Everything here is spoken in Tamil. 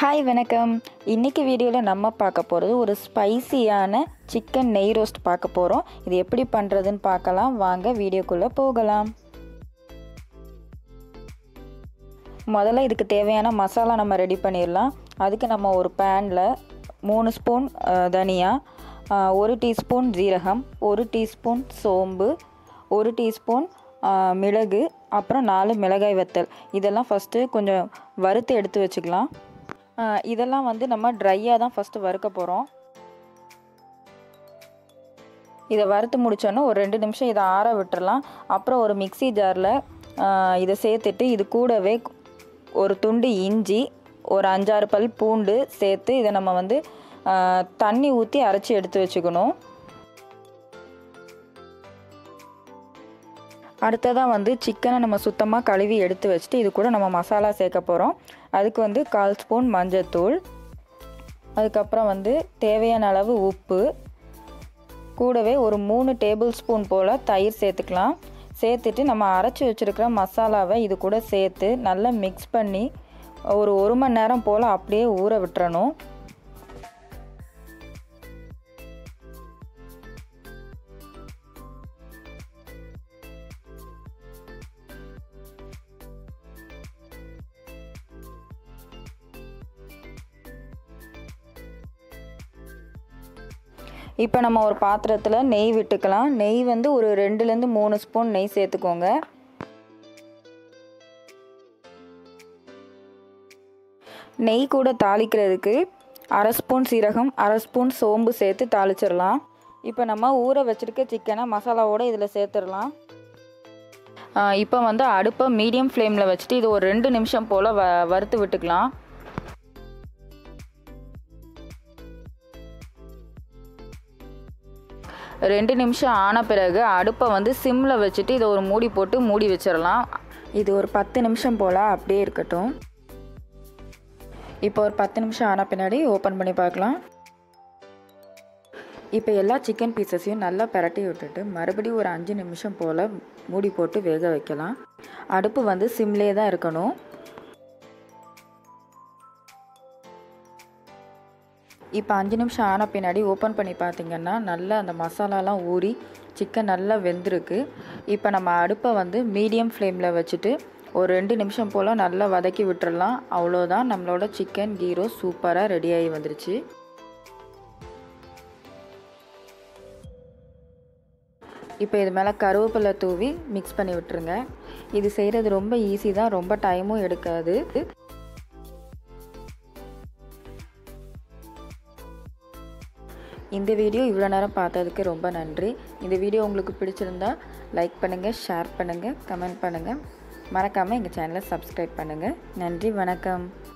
ஹாய் வணக்கம் இன்றைக்கி வீடியோவில் நம்ம பார்க்க போகிறது ஒரு ஸ்பைசியான சிக்கன் நெய் ரோஸ்ட் பார்க்க போகிறோம் இது எப்படி பண்ணுறதுன்னு பார்க்கலாம் வாங்க வீடியோக்குள்ளே போகலாம் முதல்ல இதுக்கு தேவையான மசாலா நம்ம ரெடி பண்ணிடலாம் அதுக்கு நம்ம ஒரு பேனில் மூணு ஸ்பூன் அஹ், தனியா அஹ், ஒரு டீஸ்பூன் ஜீரகம் ஒரு டீஸ்பூன் சோம்பு ஒரு டீஸ்பூன் அஹ், மிளகு அப்புறம் நாலு மிளகாய் வத்தல் இதெல்லாம் ஃபஸ்ட்டு கொஞ்சம் வறுத்து எடுத்து வச்சுக்கலாம் அஹ், இதெல்லாம் வந்து நம்ம ட்ரையாக தான் ஃபஸ்ட்டு வறுக்க போகிறோம் இதை வறுத்து முடிச்சோன்னே ஒரு ரெண்டு நிமிஷம் இதை ஆற விட்டுறலாம் அப்புறம் ஒரு மிக்ஸி ஜாரில் இதை சேர்த்துட்டு இது கூடவே ஒரு துண்டு இஞ்சி ஒரு அஞ்சாறு பல் பூண்டு சேர்த்து இதை நம்ம வந்து ஆ, தண்ணி ஊற்றி அரைச்சி எடுத்து வச்சுக்கணும் அடுத்ததாக வந்து சிக்கனை நம்ம சுத்தமாக கழுவி எடுத்து வச்சுட்டு இது கூட நம்ம மசாலா சேர்க்க போகிறோம் அதுக்கு வந்து கால் ஸ்பூன் மஞ்சத்தூள் அதுக்கப்புறம் வந்து தேவையான அளவு உப்பு கூடவே ஒரு மூணு டேபிள் ஸ்பூன் போல் தயிர் சேர்த்துக்கலாம் சேர்த்துட்டு நம்ம அரைச்சி வச்சுருக்கிற மசாலாவை இது கூட சேர்த்து நல்லா மிக்ஸ் பண்ணி ஒரு ஒரு மணி நேரம் போல் அப்படியே ஊற விட்டுறணும் இப்போ நம்ம ஒரு பாத்திரத்தில் நெய் விட்டுக்கலாம் நெய் வந்து ஒரு ரெண்டுலேருந்து மூணு ஸ்பூன் நெய் சேர்த்துக்கோங்க நெய் கூட தாளிக்கிறதுக்கு அரை ஸ்பூன் சீரகம் அரை ஸ்பூன் சோம்பு சேர்த்து தாளிச்சிடலாம் இப்போ நம்ம ஊற வச்சுருக்க சிக்கனை மசாலாவோடு இதில் சேர்த்துடலாம் இப்போ வந்து அடுப்பை மீடியம் ஃப்ளேமில் வச்சுட்டு இது ஒரு ரெண்டு நிமிஷம் போல் வ வறுத்து விட்டுக்கலாம் ரெண்டு நிமிஷம் ஆன பிறகு அடுப்பை வந்து சிம்மில் வச்சுட்டு இதை ஒரு மூடி போட்டு மூடி வச்சிடலாம் இது ஒரு பத்து நிமிஷம் போல் அப்படியே இருக்கட்டும் இப்போ ஒரு பத்து நிமிஷம் ஆன பின்னாடி ஓப்பன் பண்ணி பார்க்கலாம் இப்போ எல்லா சிக்கன் பீசஸையும் நல்லா பிரட்டி விட்டுட்டு மறுபடியும் ஒரு அஞ்சு நிமிஷம் போல் மூடி போட்டு வேக வைக்கலாம் அடுப்பு வந்து சிம்லே தான் இருக்கணும் இப்போ அஞ்சு நிமிஷம் ஆன பின்னாடி ஓப்பன் பண்ணி பார்த்தீங்கன்னா நல்லா அந்த மசாலாலாம் ஊறி சிக்கன் நல்லா வெந்திருக்கு இப்போ நம்ம அடுப்பை வந்து மீடியம் ஃப்ளேமில் வச்சுட்டு ஒரு ரெண்டு நிமிஷம் போல் நல்லா வதக்கி விட்டுறலாம் அவ்வளோதான் நம்மளோட சிக்கன் கீரோ சூப்பராக ரெடியாகி வந்துருச்சு இப்போ இது மேலே கருவேப்பிலை தூவி மிக்ஸ் பண்ணி விட்டுருங்க இது செய்கிறது ரொம்ப ஈஸி தான் ரொம்ப டைமும் எடுக்காது இந்த வீடியோ இவ்வளோ நேரம் பார்த்ததுக்கு ரொம்ப நன்றி இந்த வீடியோ உங்களுக்கு பிடிச்சிருந்தா லைக் பண்ணுங்கள் ஷேர் பண்ணுங்கள் கமெண்ட் பண்ணுங்கள் மறக்காமல் எங்கள் சேனலை சப்ஸ்கிரைப் பண்ணுங்கள் நன்றி வணக்கம்